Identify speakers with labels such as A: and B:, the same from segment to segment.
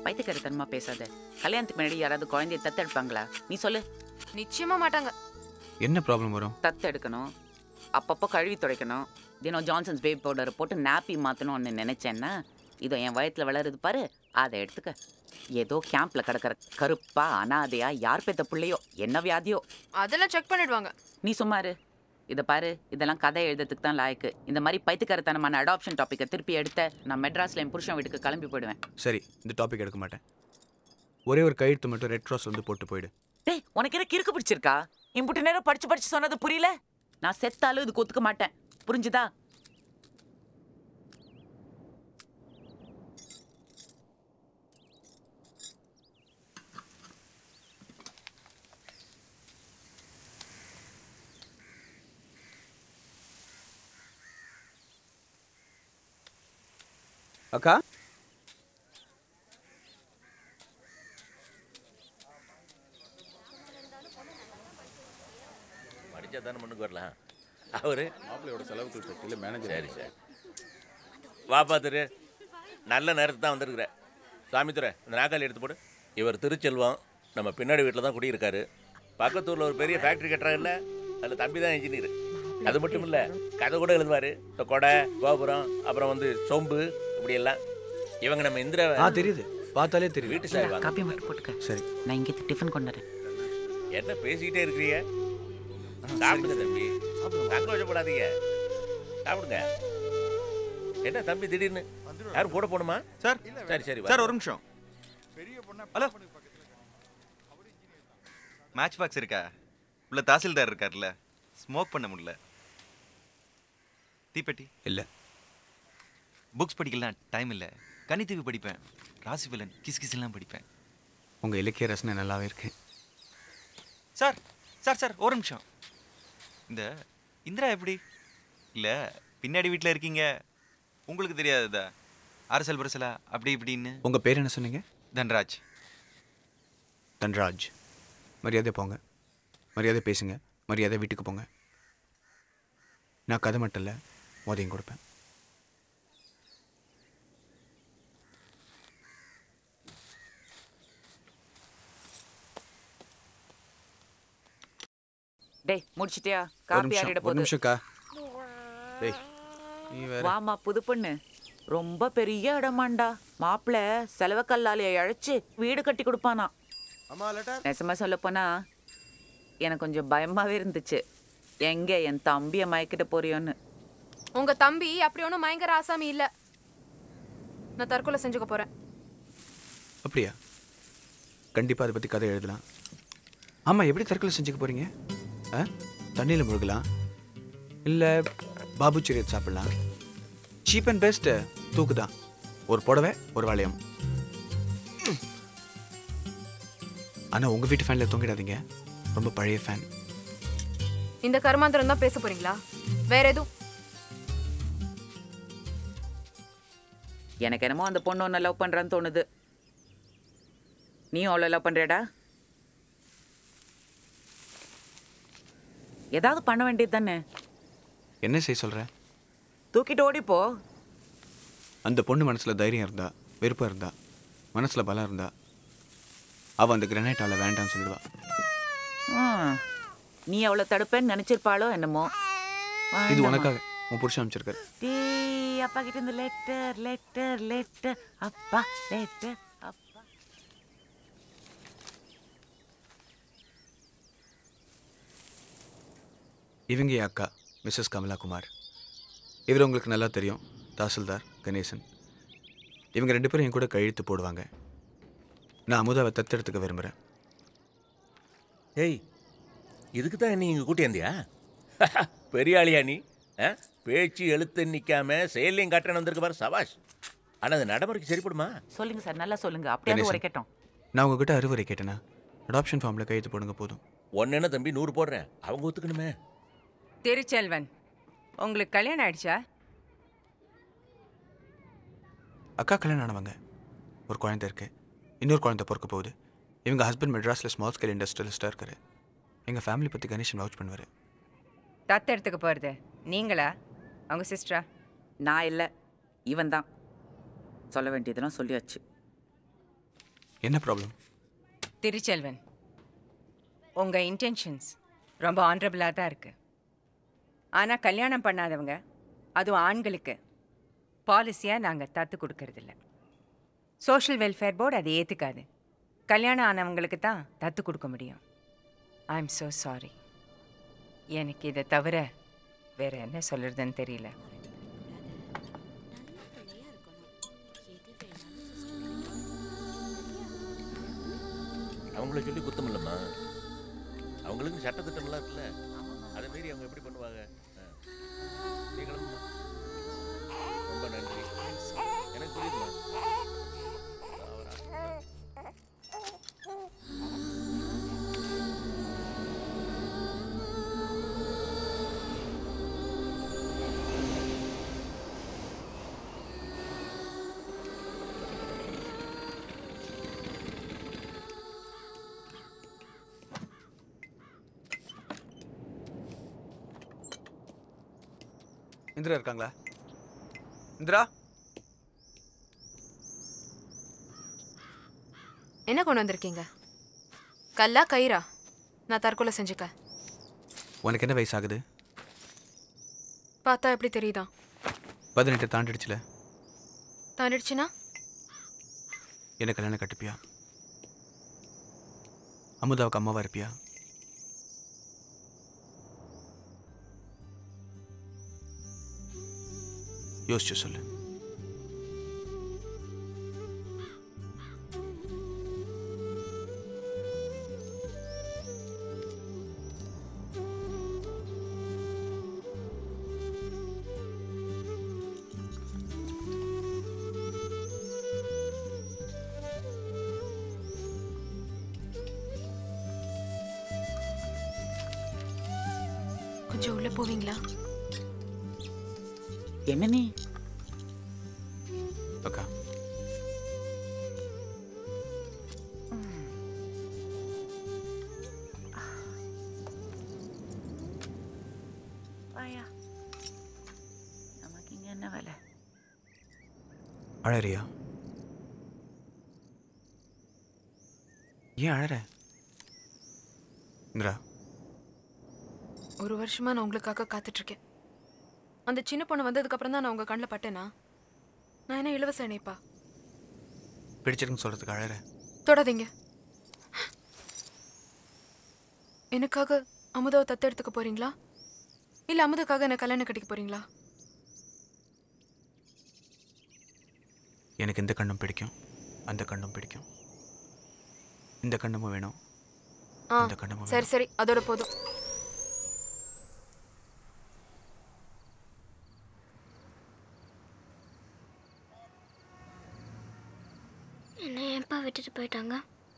A: பைத்தியக்காரத்தனமா பேசாத கல்யாணத்துக்கு முன்னாடி யாராவது குழந்தைய தத்தெடுப்பாங்களா நீ சொல்லு
B: நிச்சயமா மாட்டாங்க
C: என்ன ப்ராப்ளம் வரும்
A: தத்தெடுக்கணும் அப்பப்போ கழுவி துடைக்கணும் தினம் ஜான்சன்ஸ் பேபி பவுடர் போட்டு நாப்பி மாற்றணும்னு நினைச்சேன்னா இதோ என் வயத்துல வளருது பாரு அதை எடுத்துக்க ஏதோ கேம்ப்ல கிடக்கிற கருப்பா அனாதையா யார் பெத்த பிள்ளையோ என்ன வியாதியோ
B: அதெல்லாம் செக் பண்ணிடுவாங்க
A: நீ சும்மாரு இதை பாரு இதெல்லாம் கதை எழுதுறதுக்கு தான் லாயக்கு இந்த மாதிரி பைத்தியக்காரத்தனமான அடாப்ஷன் டாப்பிக்கை திருப்பி எடுத்த நான் மெட்ராஸ்ல என் புருஷன் வீட்டுக்கு கிளம்பி போயிடுவேன்
C: சரி இந்த டாபிக் எடுக்க மாட்டேன் ஒரே ஒரு கையெழுத்து மட்டும் ரெட் க்ராஸ் வந்து போட்டு போயிடு
A: டேய் உனக்கு என்ன கிறுக்கு பிடிச்சிருக்கா இம்புட்டு நேரம் படிச்சு படிச்சு சொன்னது புரியல நான் செத்தாலும் இதுக்கு ஒத்துக்க மாட்டேன் புரிஞ்சுதா
C: அக்கா
D: படிச்சா தானே முன்னுக்கு வரலாம் அவரு
E: மாப்பிள்ளையோட செலவுக்கு பற்றியில் மேனேஜர்
D: சரி சரி வா பாத்துரு நல்ல நேரத்துக்கு தான் வந்திருக்கிற சாமித்துறை இந்த நாக்காளி எடுத்து போடு இவர் திருச்செல்வம் நம்ம பின்னாடி வீட்டில் தான் குடியிருக்காரு பக்கத்தூரில் ஒரு பெரிய ஃபேக்ட்ரி கட்டுறாங்கல்ல அதில் தம்பி தான் இன்ஜினியர் அது மட்டும் இல்லை கதை கூட எழுதுவார் இந்த கொடை கோபுரம் அப்புறம் வந்து சொம்பு இப்படி எல்லாம் இவங்க நம்ம இந்திரா
C: ஆ தெரியுது பார்த்தாலே தெரியுது
D: வீட்டு சார் வாங்க
A: காப்பி மட்டும் போட்டுக்க
C: சரி
A: நான் இங்கே டிஃபன் கொண்டுறேன்
D: என்ன பேசிக்கிட்டே இருக்கிறீங்க சாப்பிடுங்க தம்பி சந்தோஷப்படாதீங்க சாப்பிடுங்க என்ன தம்பி திடீர்னு யாரும் கூட போகணுமா
F: சார்
D: சரி சரி
F: சார் ஒரு நிமிஷம் ஹலோ மேட்ச் பாக்ஸ் இருக்கா உள்ள தாசில்தார் இருக்கார்ல ஸ்மோக் பண்ண முடியல தீப்பெட்டி
C: இல்லை
F: புக்ஸ் படிக்கலாம் டைம் இல்லை கனித்தீவு படிப்பேன் ராசிபலன் கிஸ் கிஸ் எல்லாம் படிப்பேன்
C: உங்கள் இலக்கிய ரசனை நல்லாவே இருக்கு
F: சார் சார் சார் ஒரு நிமிஷம் இந்த இந்திரா எப்படி இல்லை பின்னாடி வீட்டில் இருக்கீங்க உங்களுக்கு தெரியாததா அரசல் பரசலா அப்படி இப்படின்னு
C: உங்கள் பேர் என்ன சொன்னீங்க
F: தன்ராஜ்
C: தன்ராஜ் மரியாதை போங்க மரியாதை பேசுங்க மரியாதை வீட்டுக்கு போங்க நான் கதை மட்டும் இல்லை உதயம் கொடுப்பேன்
A: டேய் முடிச்சிட்டியா
C: ஒரு
A: காப்பி
C: நிமிஷம்
A: ஆறிட
C: ஒரு
A: போகுது
C: நிமிஷம்க்கா டேய் நீ வேற
A: வாமா புது பொண்ணு ரொம்ப பெரிய இடமாண்டா மாப்பிள்ள செலவக்கல்லாலைய அழைச்சு வீடு கட்டி கொடுப்பானா
E: அம்மா லெட்டர்
A: நெசமா சொல்ல போனா எனக்கு கொஞ்சம் பயமாவே இருந்துச்சு எங்க என் தம்பிய மயக்கிட்ட போறியோன்னு
B: உங்க தம்பி அப்படி ஒன்றும் பயங்கர ஆசாமி இல்ல நான் தற்கொலை செஞ்சுக்க போறேன்
C: அப்படியா கண்டிப்பாக அதை பற்றி கதை எழுதலாம் ஆமாம் எப்படி தற்கொலை செஞ்சுக்க போகிறீங்க ஆ தண்ணியில் முழுகலாம் இல்லை பாபு சிரியத் சாப்பிடலாம் சீப் அண்ட் பெஸ்ட்டு தூக்கு தான் ஒரு புடவை ஒரு வளையம் ஆனால் உங்கள் வீட்டு ஃபேனில் தூங்கிடாதீங்க ரொம்ப பழைய ஃபேன்
B: இந்த கர்மாந்திரம் தான் பேச போறீங்களா வேற எதுவும்
A: எனக்கு என்னமோ அந்த பொண்ணு ஒன்று லவ் பண்றான்னு தோணுது நீயும் அவ்வளோ லவ் பண்றியாடா ஏதாவது பண்ண வேண்டியது தானே
C: என்ன செய்ய சொல்கிற
A: தூக்கிட்டு ஓடிப்போ
C: அந்த பொண்ணு மனசில் தைரியம் இருந்தா விருப்பம் இருந்தா மனசில் பலம் இருந்தா அவள் அந்த கிரனைட்டால வேண்டாம்னு சொல்லிடுவா
A: ஆ, நீ அவ்வளோ தடுப்பேன்னு நினைச்சிருப்பாளோ என்னமோ
C: இது
A: வேண்டாமா?
C: உனக்காக உன் புருஷன் அமைச்சிருக்காரு
A: டேய் அப்பா கிட்ட இருந்து லெட்டர் லெட்டர் லெட்டர் அப்பா லெட்டர் அப்பா
C: இவங்க என் அக்கா மிஸ்ஸஸ் கமலா குமார் இவர் உங்களுக்கு நல்லா தெரியும் தாசில்தார் கணேசன் இவங்க ரெண்டு பேரும் என் கூட கையெழுத்து போடுவாங்க நான் அமுதாவை தத்தெடுத்துக்க விரும்புகிறேன்
D: ஏய் இதுக்கு தான் நீ இங்கே கூட்டியாந்தியா பெரிய ஆளியா நீ ஆ? பேச்சு எழுத்து நிற்காம செயலையும் காட்டுறேன்னு வந்திருக்க பாரு சபாஷ் ஆனால் அது நடைமுறைக்கு சரிப்படுமா
A: சொல்லுங்க சார் நல்லா சொல்லுங்க அப்படியே
C: கணேசன்.
A: உரைக்கட்டும்
C: நான் உங்ககிட்ட அறுவரை கேட்டேனா அடாப்ஷன் ஃபார்மில் கையெழுத்து போடுங்க போதும்
D: ஒன்று என்ன தம்பி நூறு போடுறேன் அவங்க ஒத்துக்கணுமே
G: திருச்செல்வன் உங்களுக்கு கல்யாணம் ஆயிடுச்சா
C: அக்கா கல்யாணம் ஆனவங்க ஒரு குழந்தை இருக்கு இன்னொரு குழந்தை பிறக்க போகுது இவங்க ஹஸ்பண்ட் மெட்ராஸில் ஸ்மால் ஸ்கேல் இண்டஸ்ட்ரியலிஸ்ட்டாக இருக்காரு எங்கள் ஃபேமிலி பற்றி கணேசன் வவுச் பண்ணுவார்
G: தத்து எடுத்துக்க போகிறது நீங்களா அவங்க சிஸ்டரா
A: நான் இல்லை இவன் தான் சொல்ல வேண்டியதெல்லாம் சொல்லியாச்சு
C: என்ன ப்ராப்ளம்
G: திருச்செல்வன் உங்க இன்டென்ஷன்ஸ் ரொம்ப ஆனரபிளாக தான் இருக்கு ஆனால் கல்யாணம் பண்ணாதவங்க அதுவும் ஆண்களுக்கு பாலிசியாக நாங்கள் தத்து கொடுக்கறதில்ல சோஷியல் வெல்ஃபேர் போர்டு அதை ஏற்றுக்காது கல்யாணம் ஆனவங்களுக்கு தான் தத்து கொடுக்க முடியும் ஐ எம் ஸோ சாரி எனக்கு இதை தவிர வேற என்ன சொல்கிறதுன்னு தெரியல
D: அவங்கள சொல்லி குத்தம் இல்லைம்மா அவங்களுக்கு சட்டத்திட்டம்லாம் இருக்குல்ல அதை மீறி அவங்க எப்படி பண்ணுவாங்க ஆ. நீ கிளம்புமா ரொம்ப நன்றி எனக்கு புரியுதுமா
C: இந்திரா இருக்காங்களா இந்திரா
B: என்ன கொண்டு வந்திருக்கீங்க கல்லா கயிறா நான் தற்கொலை செஞ்சுக்க
C: உனக்கு என்ன வயசு ஆகுது
B: பார்த்தா எப்படி தெரியுதா
C: பதினெட்டு தாண்டிடுச்சுல
B: தாண்டிடுச்சுன்னா
C: என்ன கல்யாணம் கட்டுப்பியா அமுதாவுக்கு அம்மாவா இருப்பியா யோசிச்சு சொல்லு
B: கொஞ்சம் உள்ள போவீங்களா
A: என்ன நீ
C: அக்கா
A: வாயா நமக்கு இங்க என்ன வேலை
C: அழறியா ஏன் அழற இந்திரா
B: ஒரு வருஷமா நான் உங்களுக்காக காத்துட்டு இருக்கேன் அந்த சின்ன பொண்ணு வந்ததுக்கு அப்புறம் தான் நான் உங்க கண்ணில் பட்டேனா நான் என்ன இலவச இணைப்பா
C: பிடிச்சிருக்குன்னு சொல்றதுக்கு அழற
B: தொடாதீங்க எனக்காக அமுதாவை தத்தெடுத்துக்க போறீங்களா இல்ல அமுதுக்காக என்ன கல்யாணம் கட்டிக்க போறீங்களா
C: எனக்கு இந்த கண்ணும் பிடிக்கும் அந்த கண்ணும் பிடிக்கும் இந்த கண்ணமும் வேணும்
B: ஆ
C: இந்த கண்ணமும்
B: சரி சரி அதோட போதும்
H: என்ன ஏன்பா விட்டுட்டு போயிட்டாங்க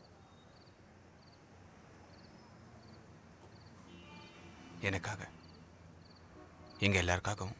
C: எனக்காக எங்க எல்லாருக்காகவும்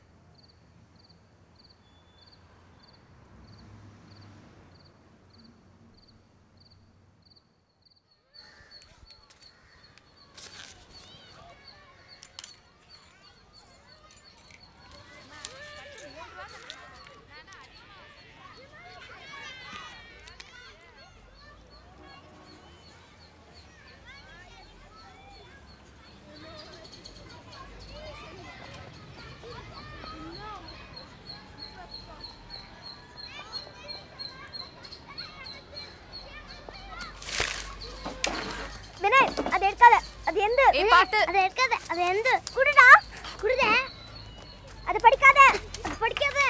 H: வினய் அது எடுக்காத அது எந்த
B: ஏய்,
H: வினய்,
B: பாத்து.
H: அது எடுக்காத அது எந்த குடுடா குடுத அது படிக்காத அது படிக்காத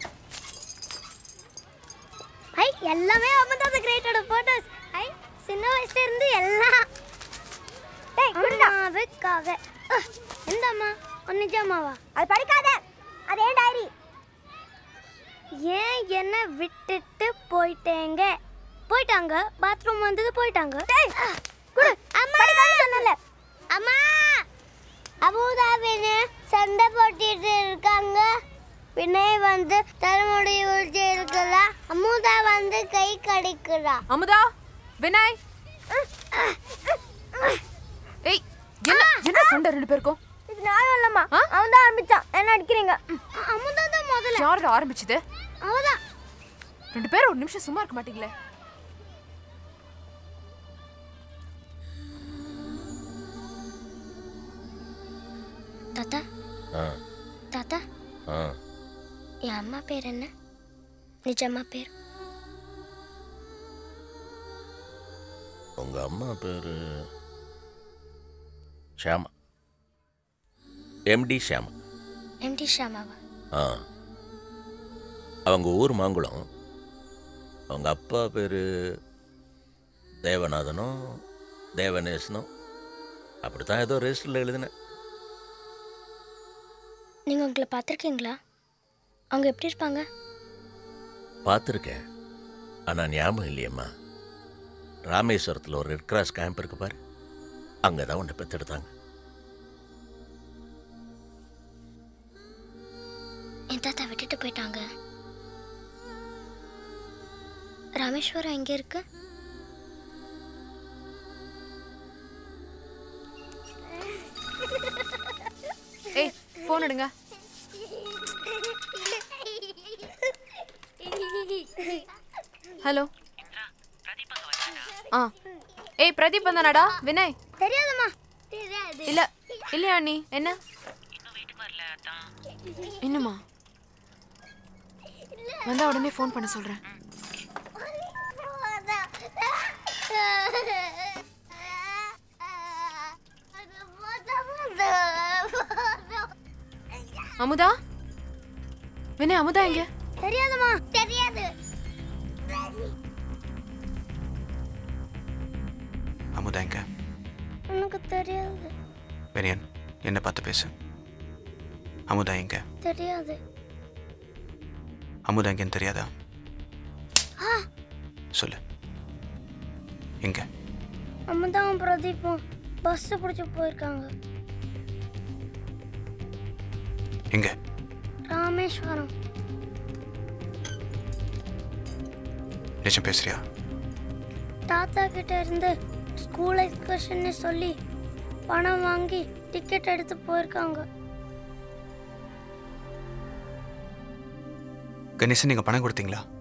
H: ஐ எல்லாமே அம்மதாத கிரேட்டோட போட்டோஸ் ஐ சின்ன வயசுல இருந்து எல்லாம் டேய் குடுடா அம்மாவுக்காக அஹ், எந்த அம்மா ஒன்னு நிஜமாவா அது படிக்காத அது ஏன் டைரி ஏன் என்ன விட்டுட்டு போயிட்டேங்க போயிட்டாங்க பாத்ரூம் வந்தது போயிட்டாங்க டேய் குடு அம்மா சொன்னல அம்மா அபுதாபின்னு சண்டை போட்டுட்டு இருக்காங்க வினய் வந்து தலைமுடி உழிச்சு இருக்குல்ல அமுதா வந்து கை கடிக்கிறா
B: அமுதா வினய் ஏய் என்ன என்ன சண்டை ரெண்டு பேருக்கும்
H: இது நான் இல்லம்மா அவன் தான் ஆரம்பிச்சான் என்ன அடிக்கிறீங்க அமுதா தான் முதல்ல
B: யாரோட ஆரம்பிச்சது
H: அவதான்
B: ரெண்டு பேரும் ஒரு நிமிஷம் சும்மா இருக்க மாட்டீங்களே
H: தாத்தா
D: ஆ
H: தாத்தா
D: ஆ
H: என் அம்மா பேர் என்ன நிஜம்மா பேர்
D: உங்கள் அம்மா பேர் ஷியாமா எம்டி ஷியாமா
H: எம்டி ஷாமாவா
D: ஆ அவங்க ஊர் மாங்குளம் அவங்க அப்பா பேர் தேவநாதனும் தேவநேசனும் அப்படித்தான் ஏதோ ரெஜிஸ்டரில் எழுதினேன்
H: நீங்கள் உங்களை பார்த்துருக்கீங்களா அவங்க எப்படி இருப்பாங்க
D: பார்த்துருக்கேன் ஆனால் ஞாபகம் இல்லையம்மா ராமேஸ்வரத்தில் ஒரு ரெட் கிராஸ் கேம்ப் இருக்கு பாரு அங்கே தான் உன்னை பெற்றெடுத்தாங்க
H: என் தாத்தா விட்டுட்டு போயிட்டாங்க ராமேஸ்வரம் எங்கே இருக்கு
B: ஏய் ஃபோன் எடுங்க ஹலோ ஆ ஏய் பிரதீப் வந்தானாடா வினய்
H: தெரியாதம்மா தெரியாது
B: இல்ல இல்லையா நீ என்ன என்னம்மா வந்தா உடனே ஃபோன் பண்ண சொல்றேன் அமுதா வினய் அமுதா எங்க
H: தெரியாதம்மா தெரியாது
C: அமுதா எங்க
H: எனக்கு தெரியாது
C: வெனியன் என்ன பார்த்து பேசு அமுதா எங்க
H: தெரியாது
C: அமுதா எங்கன்னு தெரியாதா சொல்லு எங்க
H: அம்மதாவும் பிரதீப்பும் பஸ் பிடிச்சி போயிருக்காங்க
C: எங்க
H: ராமேஸ்வரம்
C: நிஜம் பேசுறியா
H: தாத்தா கிட்ட இருந்து ஸ்கூல் எக்ஸ்கர்ஷன்னு சொல்லி பணம் வாங்கி டிக்கெட் எடுத்து போயிருக்காங்க
C: கணேசன் நீங்க பணம் கொடுத்தீங்களா